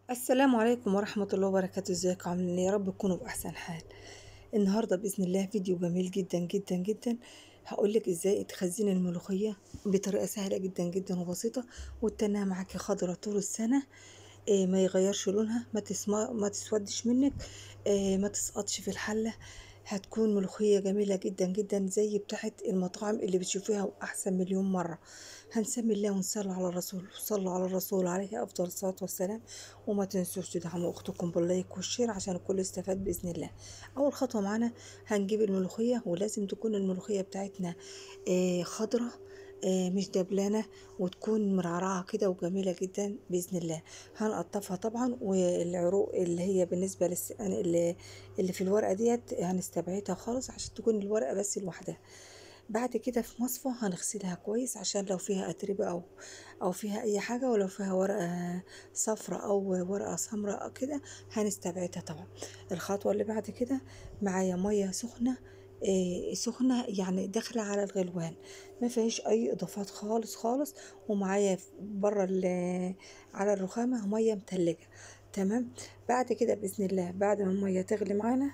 السلام عليكم ورحمة الله وبركاته ازيكم عاملين ايه يا رب تكونوا بأحسن حال النهاردة بإذن الله فيديو جميل جدا جدا جدا هقولك ازاي تخزني الملوخية بطريقة سهلة جدا جدا وبسيطة وتنها معاكي خضرة طول السنة إيه ما يغيرش لونها ما تسمع ما تسودش منك إيه ما تسقطش في الحلة هتكون ملوخية جميلة جدا جدا زي بتاعة المطاعم اللي بتشوفيها وأحسن مليون مرة هنسمي الله ونصلي على الرسول صلوا على الرسول عليه أفضل الصلاة والسلام وما تنسوش تدعموا أختكم باللايك والشير عشان الكل يستفاد بإذن الله أول خطوة معانا هنجيب الملوخية ولازم تكون الملوخية بتاعتنا آه خضرة آه مش دبلانة وتكون مرعرعة كده وجميلة جدا بإذن الله هنقطفها طبعا والعروق اللي هي بالنسبة للس... اللي, اللي في الورقة ديت هنستبعدها خالص عشان تكون الورقة بس لوحدها بعد كده في مصفى هنغسلها كويس عشان لو فيها أتربة أو أو فيها أي حاجة ولو فيها ورقة صفراء أو ورقة سمراء كده هنستبعدها طبعا الخطوة اللي بعد كده معايا مية سخنة إيه سخنة يعني داخلة على الغلوان ما فيهاش أي إضافات خالص خالص ومعايا بره على الرخامة مية متلجة تمام بعد كده بإذن الله بعد ما المية تغلي معانا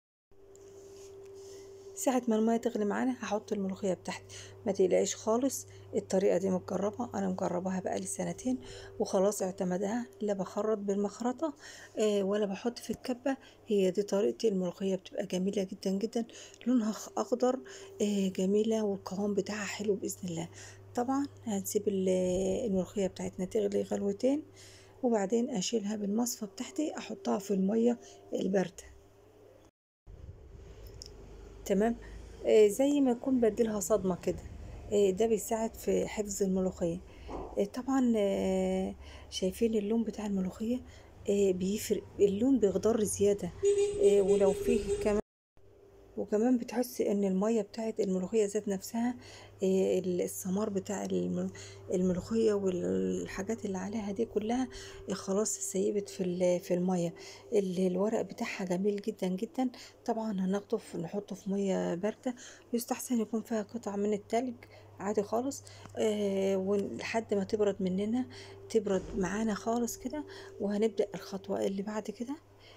ساعة ما المية تغلي معانا هحط الملوخية بتاعتي ما تقلقيش خالص الطريقة دي متجربة أنا مجرباها بقالي سنتين وخلاص اعتمدها لا بخرط بالمخرطة آه ولا بحط في الكبة هي دي طريقتي الملوخية بتبقى جميلة جدا جدا لونها أخضر آه جميلة والقوام بتاعها حلو بإذن الله طبعا هنسيب الملوخية بتاعتنا تغلي غلوتين وبعدين أشيلها بالمصفى بتاعتي أحطها في المية الباردة تمام آه زي ما يكون بديلها صدمة كده آه ده بيساعد في حفظ الملوخية آه طبعا آه شايفين اللون بتاع الملوخية آه بيفرق اللون بيخضر زيادة آه ولو فيه كمان وكمان بتحسي ان المية بتاعت الملوخية ذات نفسها آه السمار بتاع الملوخية والحاجات اللي عليها دي كلها آه خلاص سيبت في في المية الورق بتاعها جميل جدا جدا طبعا هناخده نحطه في مية باردة يستحسن يكون فيها قطع من التلج عادي خالص آه ولحد ما تبرد مننا تبرد معانا خالص كده وهنبدأ الخطوة اللي بعد كده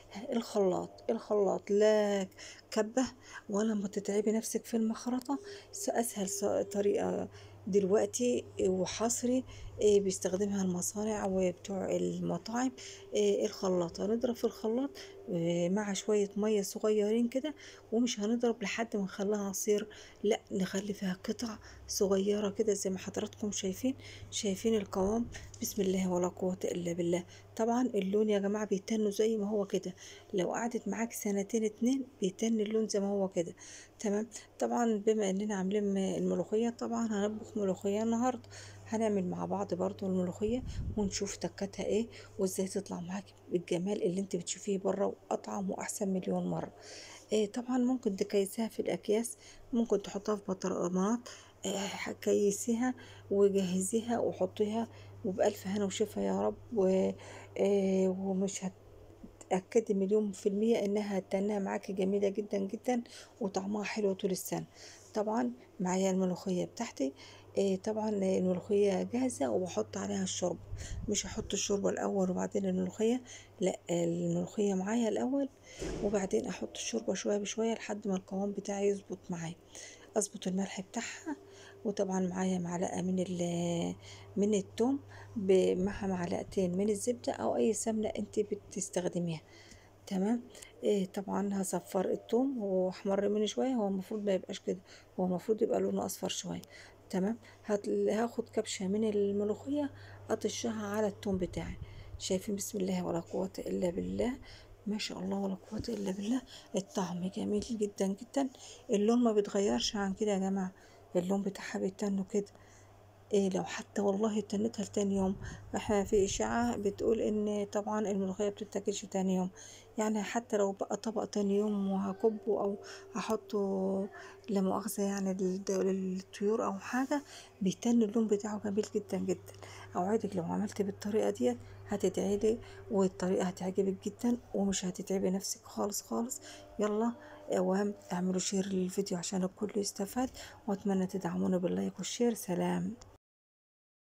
الخلاط الخلاط لا كبة ولا ما تتعبي نفسك في المخرطة أسهل طريقة دلوقتي وحصري بيستخدمها المصانع وبتوع المطاعم الخلاطة نضرب في الخلاط مع شوية مية صغيرين كده ومش هنضرب لحد ما نخليها عصير لا نخلي فيها قطع صغيرة كده زي ما حضراتكم شايفين شايفين القوام بسم الله ولا قوة إلا بالله طبعا اللون يا جماعة بيتنوا زي ما هو كده لو قعدت معاك سنتين اتنين بيتن اللون زي ما هو كده تمام طبعا بما اننا عاملين الملوخية طبعا هنطبخ ملوخية النهاردة هنعمل مع بعض برضو الملوخية ونشوف تكتها ايه وازاي تطلع معاكي بالجمال اللي انت بتشوفيه بره واطعم واحسن مليون مرة إيه طبعا ممكن تكيسيها في الاكياس ممكن تحطها في بطرمانات إيه كيسيها وجهزيها وحطيها وبألف هنا وشفا يا رب و... إيه ومش هت تأكدي مليون في المية إنها هتنها معاكي جميلة جدا جدا وطعمها حلو طول السنة طبعا معايا الملوخية بتاعتي إيه طبعا الملوخية جاهزة وبحط عليها الشوربة مش هحط الشوربة الأول وبعدين الملوخية لا الملوخية معايا الأول وبعدين أحط الشوربة شوية بشوية لحد ما القوام بتاعي يظبط معايا أظبط الملح بتاعها وطبعا معايا معلقة من من التوم مع معلقتين من الزبدة أو أي سمنة أنت بتستخدميها تمام إيه طبعا هصفر التوم واحمر منه شويه هو المفروض ما يبقاش كده هو المفروض يبقى لونه اصفر شويه تمام هاخد كبشه من الملوخيه اطشها على التوم بتاعي شايفين بسم الله ولا قوه الا بالله ما شاء الله ولا قوة إلا بالله الطعم جميل جدا جدا اللون ما بيتغيرش عن كده يا جماعة اللون بتاعها بيتنوا كده إيه لو حتى والله تنتها لتاني يوم احنا في إشاعة بتقول إن طبعا الملوخية بتتاكلش تاني يوم يعني حتى لو بقى طبق تاني يوم وهكبه أو هحطه لا مؤاخذة يعني للطيور أو حاجة بيتن اللون بتاعه جميل جدا جدا أوعدك لو عملت بالطريقة ديت هتدعيلي والطريقة هتعجبك جدا ومش هتتعبي نفسك خالص خالص يلا اوام اعملوا شير للفيديو عشان الكل يستفاد واتمنى تدعمونا باللايك والشير سلام